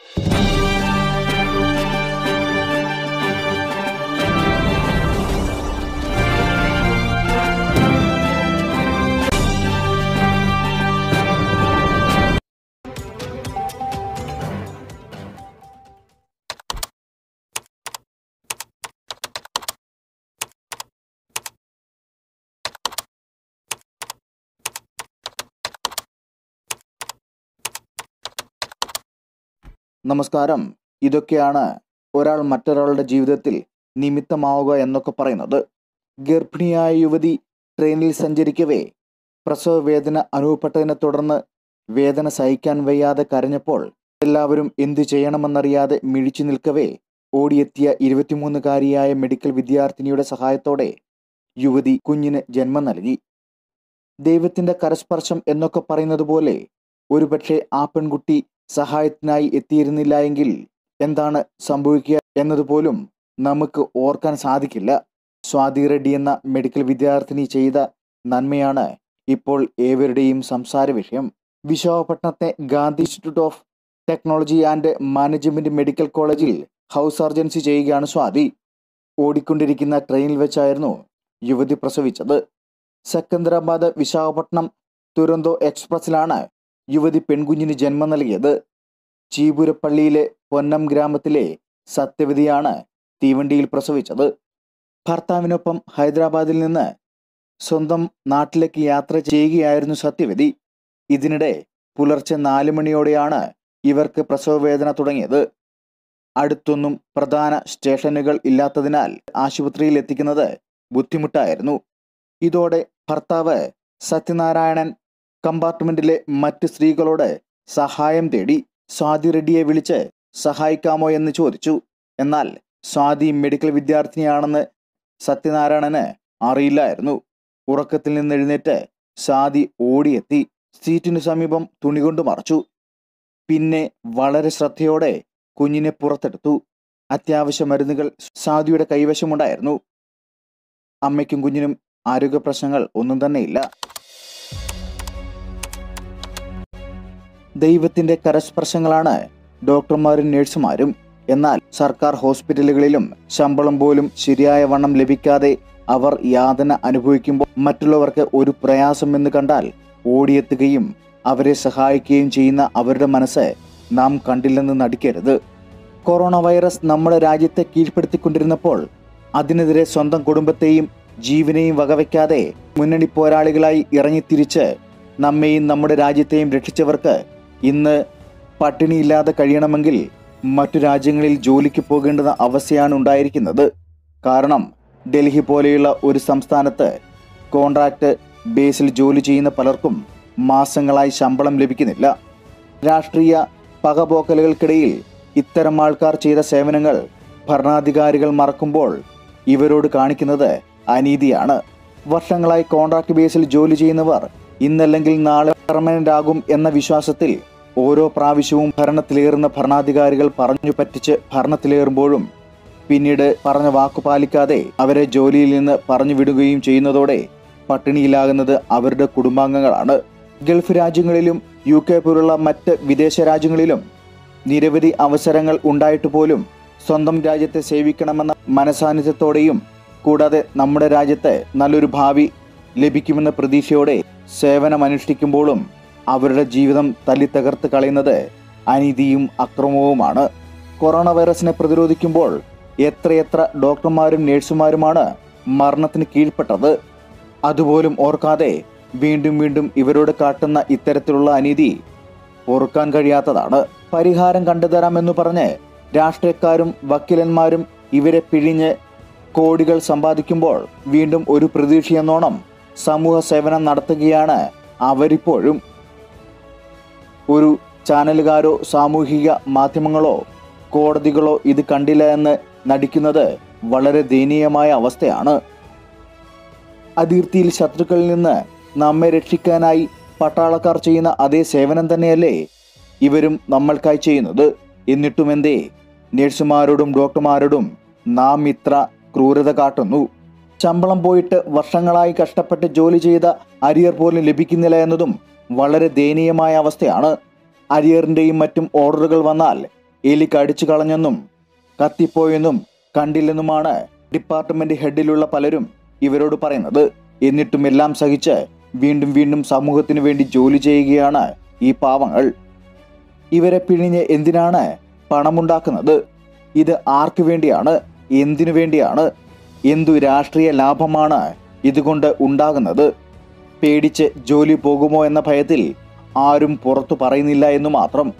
നമസ്കാരം ഇതൊക്കെയാണ് ഒരാൾ മറ്റൊരാളുടെ ജീവിതത്തിൽ നിമിത്തമാവുക എന്നൊക്കെ പറയുന്നത് ഗർഭിണിയായ യുവതി ട്രെയിനിൽ സഞ്ചരിക്കവേ പ്രസവ വേദന അനുഭവപ്പെട്ടതിനെ തുടർന്ന് വേദന സഹിക്കാൻ വയ്യാതെ കരഞ്ഞപ്പോൾ എല്ലാവരും എന്തു ചെയ്യണമെന്നറിയാതെ മിഴിച്ചു നിൽക്കവേ ഓടിയെത്തിയ ഇരുപത്തിമൂന്നുകാരിയായ മെഡിക്കൽ വിദ്യാർത്ഥിനിയുടെ സഹായത്തോടെ യുവതി കുഞ്ഞിന് ജന്മം നൽകി ദൈവത്തിന്റെ കരസ്പർശം എന്നൊക്കെ പറയുന്നത് പോലെ ഒരുപക്ഷെ ആ പെൺകുട്ടി സഹായത്തിനായി എത്തിയിരുന്നില്ല എങ്കിൽ എന്താണ് സംഭവിക്കുക എന്നതുപോലും നമുക്ക് ഓർക്കാൻ സാധിക്കില്ല സ്വാതി റെഡ്ഡി എന്ന മെഡിക്കൽ വിദ്യാർത്ഥിനി ചെയ്ത നന്മയാണ് ഇപ്പോൾ ഏവരുടെയും സംസാര വിഷയം വിശാഖപട്ടണത്തെ Gandhi institute of technology and management medical കോളേജിൽ ഹൗസ് സർജൻസി ചെയ്യുകയാണ് സ്വാതി ഓടിക്കൊണ്ടിരിക്കുന്ന ട്രെയിനിൽ വെച്ചായിരുന്നു യുവതി പ്രസവിച്ചത് സെക്കന്ദരാബാദ് വിശാഖപട്ടണം തുരന്തോ എക്സ്പ്രസിലാണ് യുവതി പെൺകുഞ്ഞിന് ജന്മം നൽകിയത് ചീപുരപ്പള്ളിയിലെ പൊന്നം ഗ്രാമത്തിലെ സത്യവതിയാണ് തീവണ്ടിയിൽ പ്രസവിച്ചത് ഭർത്താവിനൊപ്പം ഹൈദരാബാദിൽ നിന്ന് സ്വന്തം നാട്ടിലേക്ക് യാത്ര ചെയ്യുകയായിരുന്നു സത്യവതി ഇതിനിടെ പുലർച്ചെ നാല് മണിയോടെയാണ് ഇവർക്ക് പ്രസവവേദന തുടങ്ങിയത് അടുത്തൊന്നും പ്രധാന സ്റ്റേഷനുകൾ ഇല്ലാത്തതിനാൽ ആശുപത്രിയിൽ എത്തിക്കുന്നത് ബുദ്ധിമുട്ടായിരുന്നു ഇതോടെ ഭർത്താവ് സത്യനാരായണൻ കമ്പാർട്ട്മെന്റിലെ മറ്റ് സ്ത്രീകളോട് സഹായം തേടി സ്വാതി റെഡ്ഡിയെ വിളിച്ച് സഹായിക്കാമോ എന്ന് ചോദിച്ചു എന്നാൽ സ്വാതി മെഡിക്കൽ വിദ്യാർത്ഥിനിയാണെന്ന് സത്യനാരായണന് അറിയില്ലായിരുന്നു ഉറക്കത്തിൽ നിന്ന് എഴുന്നേറ്റ് സ്വാതി ഓടിയെത്തി സീറ്റിനു സമീപം തുണി കൊണ്ട് മറച്ചു പിന്നെ വളരെ ശ്രദ്ധയോടെ കുഞ്ഞിനെ പുറത്തെടുത്തു അത്യാവശ്യ മരുന്നുകൾ സാദിയുടെ കൈവശമുണ്ടായിരുന്നു അമ്മയ്ക്കും കുഞ്ഞിനും ആരോഗ്യ പ്രശ്നങ്ങൾ ഒന്നും തന്നെയില്ല ദൈവത്തിന്റെ കരസ്പർശങ്ങളാണ് ഡോക്ടർമാരും നഴ്സുമാരും എന്നാൽ സർക്കാർ ഹോസ്പിറ്റലുകളിലും ശമ്പളം പോലും ശരിയായ വണ്ണം ലഭിക്കാതെ അവർ യാതന അനുഭവിക്കുമ്പോൾ മറ്റുള്ളവർക്ക് ഒരു പ്രയാസം എന്ന് കണ്ടാൽ ഓടിയെത്തുകയും അവരെ സഹായിക്കുകയും ചെയ്യുന്ന അവരുടെ മനസ്സ് നാം കണ്ടില്ലെന്ന് നടിക്കരുത് കൊറോണ വൈറസ് നമ്മുടെ രാജ്യത്തെ കീഴ്പ്പെടുത്തിക്കൊണ്ടിരുന്നപ്പോൾ അതിനെതിരെ സ്വന്തം കുടുംബത്തെയും ജീവനെയും വകവയ്ക്കാതെ മുന്നണി പോരാളികളായി ഇറങ്ങിത്തിരിച്ച് നമ്മെയും നമ്മുടെ രാജ്യത്തെയും രക്ഷിച്ചവർക്ക് ഇന്ന് പട്ടിണിയില്ലാതെ കഴിയണമെങ്കിൽ മറ്റു രാജ്യങ്ങളിൽ ജോലിക്ക് പോകേണ്ടുന്ന അവസ്ഥയാണ് ഉണ്ടായിരിക്കുന്നത് കാരണം ഡൽഹി പോലെയുള്ള ഒരു സംസ്ഥാനത്ത് കോൺട്രാക്ട് ബേസിൽ ജോലി ചെയ്യുന്ന പലർക്കും മാസങ്ങളായി ശമ്പളം ലഭിക്കുന്നില്ല രാഷ്ട്രീയ പകപോക്കലുകൾക്കിടയിൽ ഇത്തരം ആൾക്കാർ ചെയ്ത സേവനങ്ങൾ ഭരണാധികാരികൾ മറക്കുമ്പോൾ ഇവരോട് കാണിക്കുന്നത് അനീതിയാണ് വർഷങ്ങളായി കോൺട്രാക്ട് ബേസിൽ ജോലി ചെയ്യുന്നവർ ഇന്നല്ലെങ്കിൽ നാളെ പെർമനന്റ് ആകും എന്ന വിശ്വാസത്തിൽ ഓരോ പ്രാവശ്യവും ഭരണത്തിലേറുന്ന ഭരണാധികാരികൾ പറഞ്ഞു പറ്റിച്ച് ഭരണത്തിലേറുമ്പോഴും പിന്നീട് പറഞ്ഞ വാക്കു പാലിക്കാതെ അവരെ ജോലിയിൽ നിന്ന് പറഞ്ഞു വിടുകയും ചെയ്യുന്നതോടെ പട്ടിണിയിലാകുന്നത് അവരുടെ കുടുംബാംഗങ്ങളാണ് ഗൾഫ് രാജ്യങ്ങളിലും യു കെ പോലുള്ള മറ്റ് വിദേശ രാജ്യങ്ങളിലും നിരവധി അവസരങ്ങൾ ഉണ്ടായിട്ട് പോലും സ്വന്തം രാജ്യത്തെ സേവിക്കണമെന്ന മനസാന്നിധ്യത്തോടെയും കൂടാതെ നമ്മുടെ രാജ്യത്ത് നല്ലൊരു ഭാവി ലഭിക്കുമെന്ന പ്രതീക്ഷയോടെ സേവനമനുഷ്ഠിക്കുമ്പോഴും അവരുടെ ജീവിതം തല്ലിത്തകർത്ത് കളയുന്നത് അനീതിയും അക്രമവുമാണ് കൊറോണ വൈറസിനെ പ്രതിരോധിക്കുമ്പോൾ എത്രയെത്ര ഡോക്ടർമാരും നഴ്സുമാരുമാണ് മരണത്തിന് കീഴ്പ്പെട്ടത് അതുപോലും ഓർക്കാതെ വീണ്ടും വീണ്ടും ഇവരോട് കാട്ടുന്ന ഇത്തരത്തിലുള്ള അനീതി ഓർക്കാൻ കഴിയാത്തതാണ് പരിഹാരം കണ്ടുതരാമെന്ന് പറഞ്ഞ് രാഷ്ട്രീയക്കാരും വക്കീലന്മാരും ഇവരെ പിഴിഞ്ഞ് കോടികൾ സമ്പാദിക്കുമ്പോൾ വീണ്ടും ഒരു പ്രതീക്ഷയെന്നോണം സമൂഹ സേവനം നടത്തുകയാണ് അവരിപ്പോഴും ഒരു ചാനലുകാരോ സാമൂഹിക മാധ്യമങ്ങളോ കോടതികളോ ഇത് കണ്ടില്ല എന്ന് നടിക്കുന്നത് വളരെ ദയനീയമായ അവസ്ഥയാണ് അതിർത്തിയിൽ ശത്രുക്കളിൽ നിന്ന് നമ്മെ രക്ഷിക്കാനായി പട്ടാളക്കാർ ചെയ്യുന്ന അതേ സേവനം തന്നെയല്ലേ ഇവരും നമ്മൾക്കായി ചെയ്യുന്നത് എന്നിട്ടും എന്തേ നഴ്സുമാരോടും ഡോക്ടർമാരോടും നാം ഇത്ര ക്രൂരത കാട്ടുന്നു ശമ്പളം പോയിട്ട് വർഷങ്ങളായി കഷ്ടപ്പെട്ട് ജോലി ചെയ്ത അരിയർ പോലും ലഭിക്കുന്നില്ല എന്നതും വളരെ ദയനീയമായ അവസ്ഥയാണ് അരിയറിന്റെയും മറ്റും ഓർഡറുകൾ വന്നാൽ എലി കടിച്ചു കളഞ്ഞെന്നും കത്തിപ്പോയെന്നും കണ്ടില്ലെന്നുമാണ് ഡിപ്പാർട്ട്മെന്റ് ഹെഡിലുള്ള പലരും ഇവരോട് പറയുന്നത് എന്നിട്ടും എല്ലാം സഹിച്ച് വീണ്ടും വീണ്ടും സമൂഹത്തിനു വേണ്ടി ജോലി ചെയ്യുകയാണ് ഈ പാവങ്ങൾ ഇവരെ പിഴിഞ്ഞ് എന്തിനാണ് പണമുണ്ടാക്കുന്നത് ഇത് ആർക്കു വേണ്ടിയാണ് എന്തിനു വേണ്ടിയാണ് എന്തു രാഷ്ട്രീയ ലാഭമാണ് ഇതുകൊണ്ട് ഉണ്ടാകുന്നത് പേടിച്ച് ജോലി പോകുമോ എന്ന ഭയത്തിൽ ആരും പുറത്തു പറയുന്നില്ല എന്ന് മാത്രം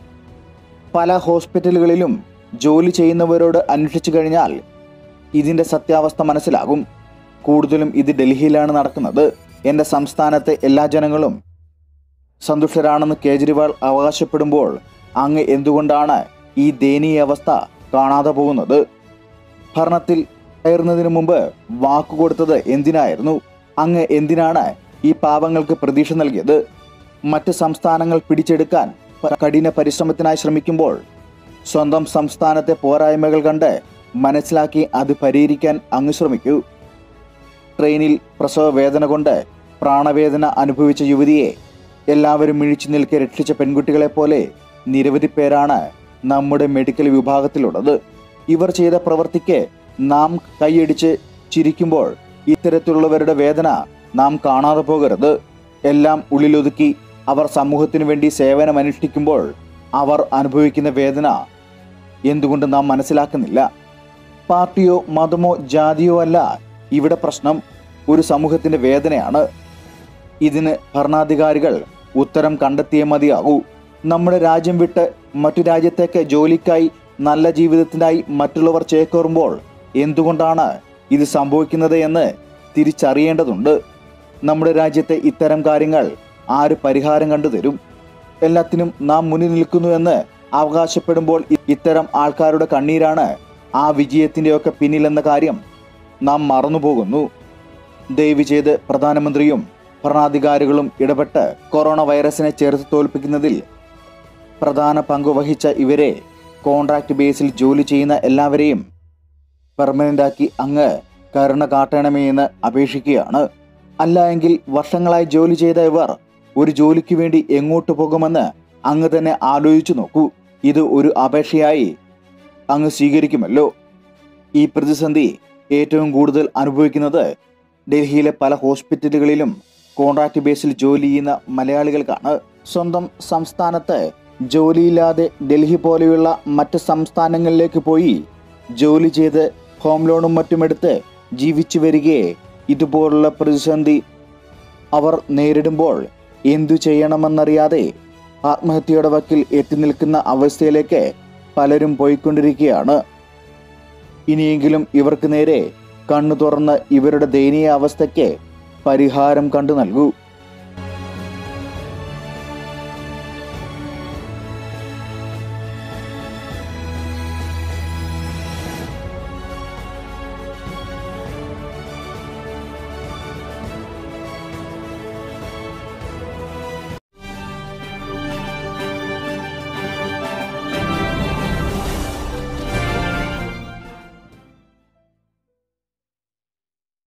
പല ഹോസ്പിറ്റലുകളിലും ജോലി ചെയ്യുന്നവരോട് അന്വേഷിച്ചു കഴിഞ്ഞാൽ ഇതിന്റെ സത്യാവസ്ഥ മനസ്സിലാകും കൂടുതലും ഇത് ഡൽഹിയിലാണ് നടക്കുന്നത് എൻ്റെ സംസ്ഥാനത്തെ എല്ലാ ജനങ്ങളും സന്തുഷ്ടരാണെന്ന് കേജ്രിവാൾ അവകാശപ്പെടുമ്പോൾ അങ്ങ് എന്തുകൊണ്ടാണ് ഈ ദയനീയ അവസ്ഥ കാണാതെ പോകുന്നത് ഭരണത്തിൽ കയറുന്നതിന് മുമ്പ് വാക്കു കൊടുത്തത് എന്തിനായിരുന്നു അങ്ങ് എന്തിനാണ് ഈ പാവങ്ങൾക്ക് പ്രതീക്ഷ നൽകിയത് മറ്റ് സംസ്ഥാനങ്ങൾ പിടിച്ചെടുക്കാൻ പ- കഠിന പരിശ്രമത്തിനായി ശ്രമിക്കുമ്പോൾ സ്വന്തം സംസ്ഥാനത്തെ പോരായ്മകൾ കണ്ട് മനസ്സിലാക്കി അത് പരിഹരിക്കാൻ അങ്ങ് ശ്രമിക്കൂ ട്രെയിനിൽ പ്രസവ വേദന കൊണ്ട് പ്രാണവേദന അനുഭവിച്ച യുവതിയെ എല്ലാവരും മിഴിച്ചു നിൽക്കെ രക്ഷിച്ച പെൺകുട്ടികളെ പോലെ നിരവധി പേരാണ് നമ്മുടെ മെഡിക്കൽ വിഭാഗത്തിലുള്ളത് ഇവർ ചെയ്ത പ്രവൃത്തിക്ക് നാം കൈയടിച്ച് ചിരിക്കുമ്പോൾ ഇത്തരത്തിലുള്ളവരുടെ വേദന നാം കാണാതെ പോകരുത് എല്ലാം ഉള്ളിലൊതുക്കി അവർ സമൂഹത്തിനു വേണ്ടി സേവനമനുഷ്ഠിക്കുമ്പോൾ അവർ അനുഭവിക്കുന്ന വേദന എന്തുകൊണ്ട് നാം മനസ്സിലാക്കുന്നില്ല പാർട്ടിയോ മതമോ ജാതിയോ അല്ല ഇവിടെ പ്രശ്നം ഒരു സമൂഹത്തിന്റെ വേദനയാണ് ഇതിന് ഭരണാധികാരികൾ ഉത്തരം കണ്ടെത്തിയേ മതിയാകൂ നമ്മുടെ രാജ്യം വിട്ട് മറ്റു രാജ്യത്തേക്ക് ജോലിക്കായി നല്ല ജീവിതത്തിനായി മറ്റുള്ളവർ ചേക്കേറുമ്പോൾ എന്തുകൊണ്ടാണ് ഇത് സംഭവിക്കുന്നത് എന്ന് തിരിച്ചറിയേണ്ടതുണ്ട് നമ്മുടെ രാജ്യത്തെ ഇത്തരം കാര്യങ്ങൾ ആര് പരിഹാരം കണ്ടുതരും എല്ലാത്തിനും നാം മുന്നിൽ നിൽക്കുന്നു എന്ന് അവകാശപ്പെടുമ്പോൾ ഇ- ഇത്തരം ആൾക്കാരുടെ കണ്ണീരാണ് ആ വിജയത്തിൻ്റെയൊക്കെ പിന്നിലെന്ന കാര്യം നാം മറന്നുപോകുന്നു ദയവ് ചെയ്ത് പ്രധാനമന്ത്രിയും ഭരണാധികാരികളും ഇടപെട്ട് കൊറോണ വൈറസിനെ ചേർത്ത് തോൽപ്പിക്കുന്നതിൽ പ്രധാന പങ്ക് വഹിച്ച ഇവരെ കോൺട്രാക്ട് ബേസിൽ ജോലി ചെയ്യുന്ന എല്ലാവരെയും പെർമനൻ്റാക്കി അങ്ങ് കരുണ കാട്ടണമേ എന്ന് അപേക്ഷിക്കുകയാണ് അല്ല എങ്കിൽ വർഷങ്ങളായി ജോലി ചെയ്ത ഇവർ ഒരു ജോലിക്ക് വേണ്ടി എങ്ങോട്ട് പോകുമെന്ന് അങ്ങ് തന്നെ ആലോചിച്ചു നോക്കൂ ഇത് ഒരു അപേക്ഷയായി അങ്ങ് സ്വീകരിക്കുമല്ലോ ഈ പ്രതിസന്ധി ഏറ്റവും കൂടുതൽ അനുഭവിക്കുന്നത് ഡൽഹിയിലെ പല ഹോസ്പിറ്റലുകളിലും കോൺട്രാക്ട് ബേസിൽ ജോലി ചെയ്യുന്ന മലയാളികൾക്കാണ് സ്വന്തം സംസ്ഥാനത്ത് ജോലിയില്ലാതെ ഡൽഹി പോലെയുള്ള മറ്റ് സംസ്ഥാനങ്ങളിലേക്ക് പോയി ജോലി ചെയ്ത് ഹോം ലോണും മറ്റുമെടുത്ത് ജീവിച്ചു വരികയെ ഇതുപോലുള്ള പ്രതിസന്ധി അവർ നേരിടുമ്പോൾ എന്തു ചെയ്യണമെന്നറിയാതെ ആത്മഹത്യയുടെ വക്കിൽ എത്തി നിൽക്കുന്ന അവസ്ഥയിലേക്ക് പലരും പോയിക്കൊണ്ടിരിക്കുകയാണ് ഇനിയെങ്കിലും ഇവർക്ക് നേരെ കണ്ണു തുറന്ന് ഇവരുടെ ദയനീയ അവസ്ഥയ്ക്ക് പരിഹാരം കണ്ടു നൽകൂ